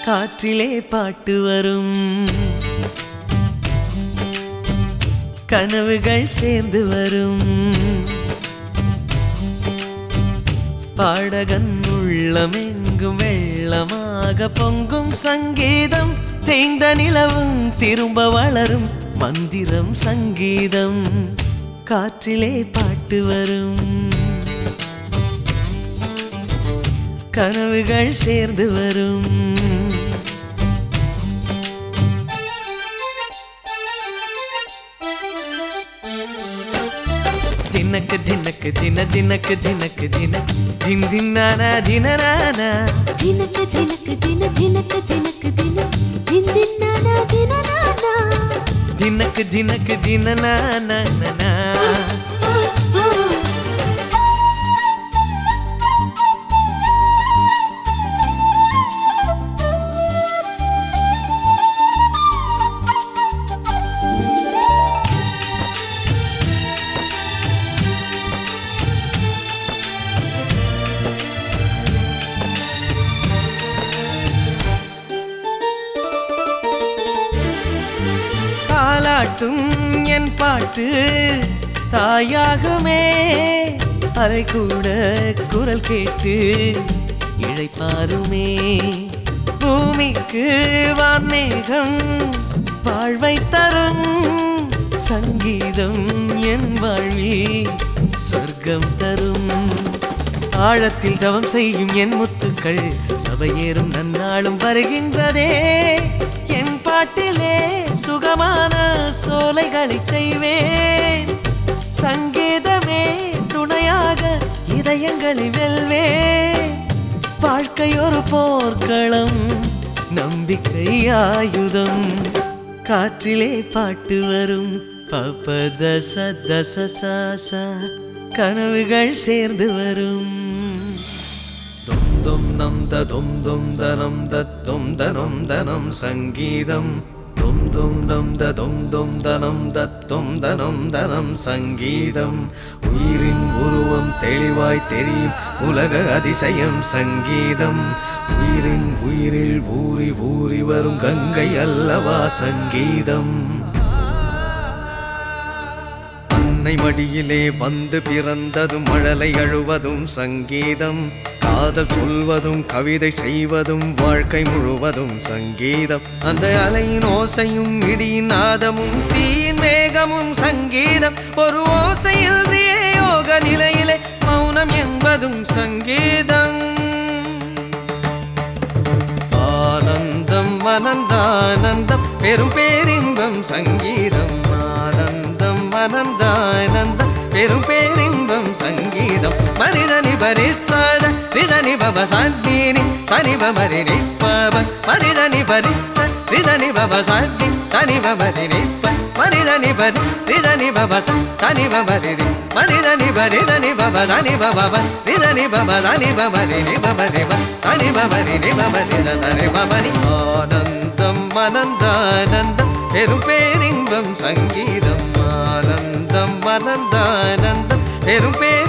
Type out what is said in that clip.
காற்றிலே பாட்டு வரும் கனவுகள் சேர்ந்து வரும் பாடகன் உள்ளமெங்கும் வெள்ளமாக பொங்கும் சங்கீதம் தேய்ந்த நிலவும் திரும்ப வளரும் மந்திரம் சங்கீதம் காற்றிலே பாட்டு வரும் கனவுகள் சேர்ந்து வரும் தினக்கு தினக்கு தின தினக்கு தினக்கு தின தின் தின்னானா தினனானா தினக்கு தினக்கு தின தினக்கு தினக்கு தின தின் தின்னானா தினனானா தினக்கு தினக்கு தினனானா ஓ, ஓ. தாலாட்டும் என் பாட்டு தாயாகுமே அரை கூட குரல் கேட்டு இழைப்பாருமே பூமிக்கு வான்மேகம் வாழ்வை தரும் சங்கீதம் என் வாழ்வில் சொர்க்கம் தரும் ஆழத்தில் தவம் செய்யும் என் முத்துக்கள் சபையேறும் நன்னாளும் வருகின்றதே என் பாட்டிலே சுகமான சோலைகளை செய்வேன் சங்கீதமே துணையாக இதயங்களை வெல்வேன் வாழ்க்கை ஒரு போர்க்களம் நம்பிக்கை ஆயுதம் காற்றிலே பாட்டு வரும் பபத சத சசா கனவுகள் சேர்ந்து வரும் தொம் தொம் நம் த தொம் தொம் தனம் தத்தும் தனம் தனம் சங்கீதம் தொம் தொம் நம் த தொம் தொம் தனம் தத்தும் தனம் தனம் சங்கீதம் உயிரின் உருவம் தெளிவாய் தெரியும் உலக அதிசயம் சங்கீதம் உயிரின் உயிரில் ஊறி ஊறி வரும் கங்கை அல்லவா சங்கீதம் அன்னை மடியிலே வந்து பிறந்ததும் மழலை அழுவதும் சங்கீதம் காதல் சொல்வதும் கவிதை செய்வதும் வாழ்க்கை முழுவதும் சங்கீதம் அந்த அலையின் ஓசையும் இடியின் நாதமும் தீயின் மேகமும் சங்கீதம் ஒரு ஓசையில் யோக நிலையிலே மௌனம் என்பதும் சங்கீதம் ஆனந்தம் அனந்தானந்தம் பெரும் பேரின்பம் சங்கீதம் ஆனந்தம் அனந்தானந்தம் பெரும் பேரின்பம் சங்கீதம் மனிதனி பரிசாத ரிதனி பவ சாந்தினி சனி பமரி நிப்பவ மனிதனி பரி ரிதனி பவ சாந்தி சனி பமரி நிப்ப மனிதனி பரி ரிதனி பவ சனி பமரி நி மனிதனி பரி தனி பவ சனி பவ ரிதனி பவ சனி பமரி நி பமரி ப சனி பமரி நி பமரி சனி பமரி ஆனந்தம் அனந்தானந்தம் பெரும் பேரின்பம் சங்கீதம் ஆனந்தம் அனந்தானந்தம் பெரும் பேர்